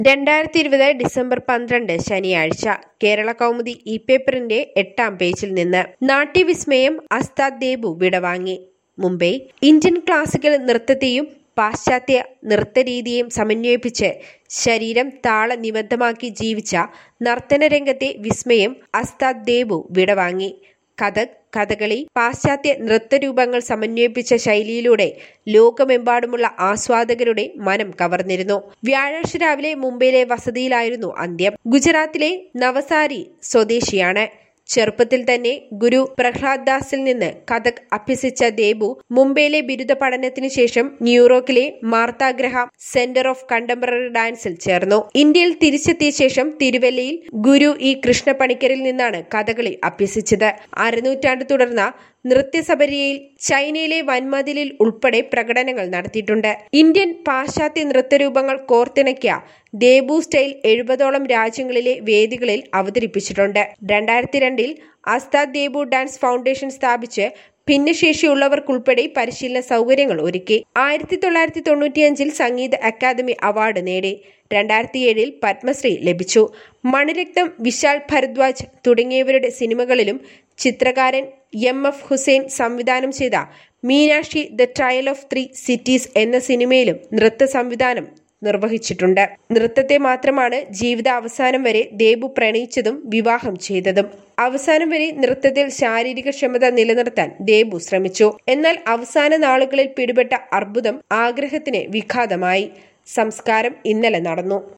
രണ്ടായിരത്തി ഇരുപത് ഡിസംബർ പന്ത്രണ്ട് ശനിയാഴ്ച കേരള കൗമുദി ഇ പേപ്പറിന്റെ എട്ടാം പേജിൽ നിന്ന് നാട്യവിസ്മയം അസ്താദ് ദേബു വിടവാങ്ങി മുംബൈ ഇന്ത്യൻ ക്ലാസിക്കൽ നൃത്തത്തെയും പാശ്ചാത്യ നൃത്തരീതിയെയും സമന്വയിപ്പിച്ച് ശരീരം താളനിബദ്ധമാക്കി ജീവിച്ച നർത്തനരംഗത്തെ വിസ്മയം അസ്താദ് ദേബു വിടവാങ്ങി കഥക് കഥകളി പാശ്ചാത്യ നൃത്തരൂപങ്ങൾ സമന്വയിപ്പിച്ച ശൈലിയിലൂടെ ലോകമെമ്പാടുമുള്ള ആസ്വാദകരുടെ മനം കവർന്നിരുന്നു വ്യാഴാഴ്ച രാവിലെ മുംബൈയിലെ വസതിയിലായിരുന്നു അന്ത്യം ഗുജറാത്തിലെ നവസാരി സ്വദേശിയാണ് ചെറുപ്പത്തിൽ തന്നെ ഗുരു പ്രഹ്ലാദ് ദാസിൽ നിന്ന് കഥക് അഭ്യസിച്ച ദേബു മുംബൈയിലെ ബിരുദ പഠനത്തിനു ശേഷം ന്യൂയോർക്കിലെ മാർത്താഗ്രഹാം സെന്റർ ഓഫ് കണ്ടംപററി ഡാൻസിൽ ചേർന്നു ഇന്ത്യയിൽ തിരിച്ചെത്തിയ ശേഷം തിരുവല്ലയിൽ ഗുരു ഇ കൃഷ്ണപണിക്കരിൽ നിന്നാണ് കഥകളി അഭ്യസിച്ചത് അരനൂറ്റാണ്ട് തുടർന്ന നൃത്യസബരിയയിൽ ചൈനയിലെ വൻമതിലിൽ ഉൾപ്പെടെ പ്രകടനങ്ങൾ നടത്തിയിട്ടുണ്ട് ഇന്ത്യൻ പാശ്ചാത്യ നൃത്തരൂപങ്ങൾ കോർത്തിണക്കിയ ദേബു സ്റ്റൈൽ എഴുപതോളം രാജ്യങ്ങളിലെ വേദികളിൽ അവതരിപ്പിച്ചിട്ടുണ്ട് രണ്ടായിരത്തി രണ്ടിൽ അസ്താദ് ദേബു ഡാൻസ് ഫൗണ്ടേഷൻ സ്ഥാപിച്ച് ഭിന്നശേഷിയുള്ളവർക്കുൾപ്പെടെ പരിശീലന സൗകര്യങ്ങൾ ഒരുക്കി ആയിരത്തി തൊള്ളായിരത്തി തൊണ്ണൂറ്റിയഞ്ചിൽ സംഗീത അക്കാദമി അവാർഡ് നേടി രണ്ടായിരത്തി ഏഴിൽ പത്മശ്രീ ലഭിച്ചു മണിരക്തം വിശാൽ ഭരദ്വാജ് തുടങ്ങിയവരുടെ സിനിമകളിലും ചിത്രകാരൻ എം എഫ് ഹുസൈൻ സംവിധാനം ചെയ്ത Meenaxi the trial of three cities എന്ന സിനിമയിലും നൃത്ത സംവിധാനം നിർവഹിച്ചിട്ടുണ്ട് നൃത്തത്തെ മാത്രമാണ് ജീവിത അവസാനം വരെ ദേബു പ്രണയിച്ചതും വിവാഹം ചെയ്തതും അവസാനം വരെ നൃത്തത്തിൽ ശാരീരിക ക്ഷമത നിലനിർത്താൻ ദേബു ശ്രമിച്ചു എന്നാൽ അവസാന നാളുകളിൽ പിടിപെട്ട അർബുദം ആഗ്രഹത്തിന് വിഘാതമായി സംസ്കാരം ഇന്നലെ നടന്നു